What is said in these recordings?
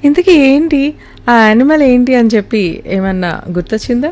ఇంతకీ ఏంటి ఆ యానిమల్ ఏంటి అని చెప్పి ఏమన్నా గుర్తొచ్చిందా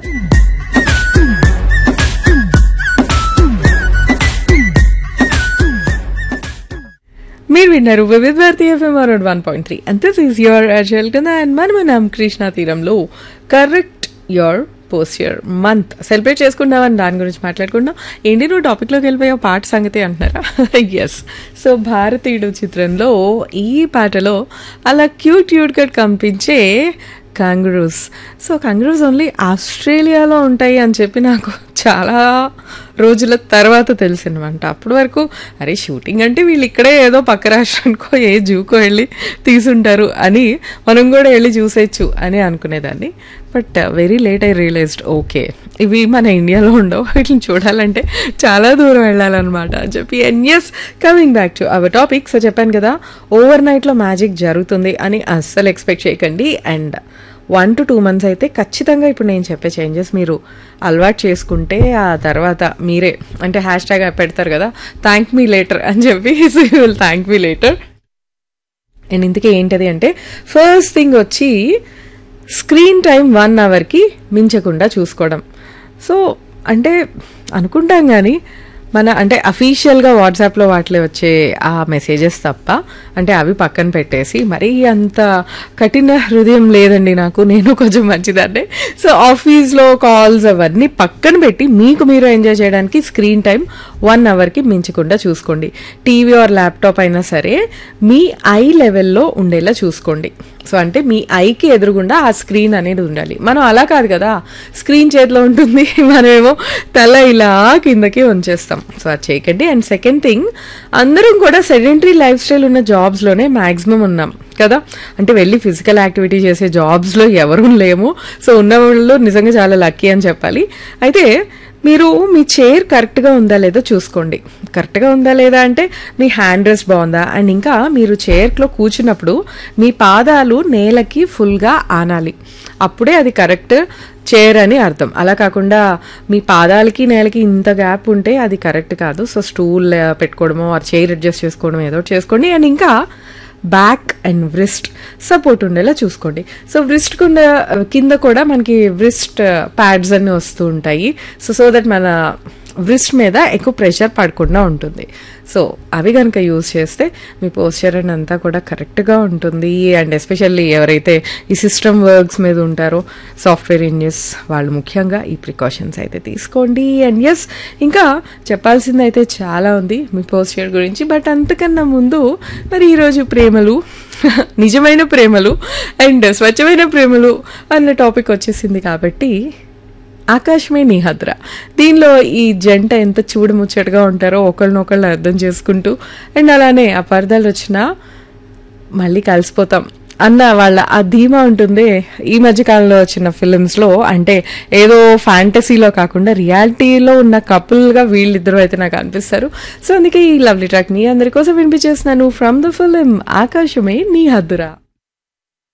మీరు విన్నారు Vividh Bharati FM around one point three and this is your అర్జల్ కదా అండ్ మనం మనం కృష్ణా తీరంలో correct your posture month celebrate చేసుకుందామని దాని గురించి మాట్లాడుకుందాం ఏంటి నువ్వు టాపిక్లోకి వెళ్ళిపోయా పాట సంగతి అంటున్నారా ఎస్ సో భారతీయుడు చిత్రంలో ఈ పాటలో అలా క్యూట్ క్యూట్గా కనిపించే కాంగ్రూస్ సో కాంగ్రూస్ ఓన్లీ ఆస్ట్రేలియాలో ఉంటాయి అని చెప్పి నాకు చాలా రోజుల తర్వాత తెలిసిందన్నమాట అప్పటి వరకు అరే షూటింగ్ అంటే వీళ్ళు ఇక్కడే ఏదో పక్క రాష్ట్రానికో ఏ జూకో వెళ్ళి తీసుంటారు అని మనం కూడా వెళ్ళి చూసేయచ్చు అని అనుకునేదాన్ని but very late I realized okay ఇవి మన ఇండియాలో ఉండవు వీటిని చూడాలంటే చాలా దూరం వెళ్ళాలన్నమాట అని చెప్పి N S coming back to our topic so చెప్పాను కదా ఓవర్ నైట్లో మ్యాజిక్ జరుగుతుంది అని అస్సలు ఎక్స్పెక్ట్ చేయకండి and one to two months అయితే ఖచ్చితంగా ఇప్పుడు నేను చెప్పే చేంజెస్ మీరు అలవాటు చేసుకుంటే ఆ తర్వాత మీరే అంటే హ్యాష్ ట్యాగ్ పెడతారు కదా థ్యాంక్ మీ లేటర్ అని చెప్పి so you will thank me later and ఇంతకీ ఏంటది అంటే ఫస్ట్ థింగ్ వచ్చి స్క్రీన్ టైం వన్ అవర్కి మించకుండా చూసుకోవడం సో అంటే అనుకుంటాం కానీ మన అంటే అఫీషియల్గా వాట్సాప్లో వాటిలో వచ్చే ఆ మెసేజెస్ తప్ప అంటే అవి పక్కన పెట్టేసి మరీ అంత కఠిన హృదయం లేదండి నాకు నేను కొంచెం మంచిదంటే సో ఆఫీస్లో కాల్స్ అవన్నీ పక్కన పెట్టి మీకు మీరు ఎంజాయ్ చేయడానికి స్క్రీన్ టైం వన్ అవర్కి మించకుండా చూసుకోండి టీవీ ఆర్ ల్యాప్టాప్ అయినా సరే మీ ఐ లెవెల్లో ఉండేలా చూసుకోండి సో అంటే మీ ఐకి ఎదురుగుండా ఆ స్క్రీన్ అనేది ఉండాలి మనం అలా కాదు కదా స్క్రీన్ చేతిలో ఉంటుంది మనమేమో తల ఇలా కిందకి ఉంచేస్తాం సో అది చేయకండి అండ్ సెకండ్ థింగ్ అందరం కూడా సెడెంటరీ లైఫ్ స్టైల్ ఉన్న జాబ్స్లోనే మ్యాక్సిమం ఉన్నాం కదా అంటే వెళ్ళి ఫిజికల్ యాక్టివిటీ చేసే జాబ్స్లో ఎవరూ లేము సో ఉన్న వాళ్ళు నిజంగా చాలా లక్కీ అని చెప్పాలి అయితే మీరు మీ చైర్ కరెక్ట్గా ఉందా లేదో చూసుకోండి కరెక్ట్గా ఉందా లేదా అంటే మీ హ్యాండ్ రెస్ట్ బాగుందా అండ్ ఇంకా మీరు చైర్లో కూర్చున్నప్పుడు మీ పాదాలు నేలకి ఫుల్గా ఆనాలి అప్పుడే అది కరెక్ట్ చైర్ అని అర్థం అలా కాకుండా మీ పాదాలకి నేలకి ఇంత గ్యాప్ ఉంటే అది కరెక్ట్ కాదు సో స్టూల్ పెట్టుకోవడమో ఆ చైర్ అడ్జస్ట్ చేసుకోవడం ఏదో ఒకటి చేసుకోండి అండ్ ఇంకా బ్యాక్ అండ్ వ్రిస్ట్ సపోర్ట్ ఉండేలా చూసుకోండి సో వ్రిస్ట్ కింద కింద కూడా మనకి వ్రిస్ట్ ప్యాడ్స్ అన్ని వస్తూ ఉంటాయి సో సో దట్ మన వ్రిస్ట్ మీద ఎక్కువ ప్రెషర్ పడకుండా ఉంటుంది సో అవి కనుక యూజ్ చేస్తే మీ పోస్చర్ అండ్ అంతా కూడా కరెక్ట్గా ఉంటుంది అండ్ ఎస్పెషల్లీ ఎవరైతే ఈ సిస్టమ్ వర్క్స్ మీద ఉంటారో సాఫ్ట్వేర్ ఇంజనీర్స్ వాళ్ళు ముఖ్యంగా ఈ ప్రికాషన్స్ అయితే తీసుకోండి అండ్ ఎస్ ఇంకా చెప్పాల్సింది అయితే చాలా ఉంది మీ పోస్చర్ గురించి బట్ అంతకన్నా ముందు మరి ఈరోజు ప్రేమలు నిజమైన ప్రేమలు అండ్ స్వచ్ఛమైన ప్రేమలు అన్న టాపిక్ వచ్చేసింది కాబట్టి ఆకాశమే నిహద్ర దీనిలో ఈ జంట ఎంత చూడముచ్చటగా ఉంటారో ఒకళ్ళనొకళ్ళు అర్థం చేసుకుంటూ అండ్ అలానే అపార్థాలు వచ్చినా మళ్ళీ కలిసిపోతాం అన్న వాళ్ళ ఆ ధీమా ఉంటుంది ఈ మధ్య కాలంలో వచ్చిన ఫిలిమ్స్లో అంటే ఏదో ఫ్యాంటసీలో కాకుండా రియాలిటీలో ఉన్న కపుల్గా వీళ్ళిద్దరూ అయితే నాకు అనిపిస్తారు సో అందుకే ఈ లవ్లీ ట్రాక్ నీ అందరి కోసం వినిపించేస్తున్నాను ఫ్రమ్ ద ఫిలిం ఆకాశమే నీ హద్దురా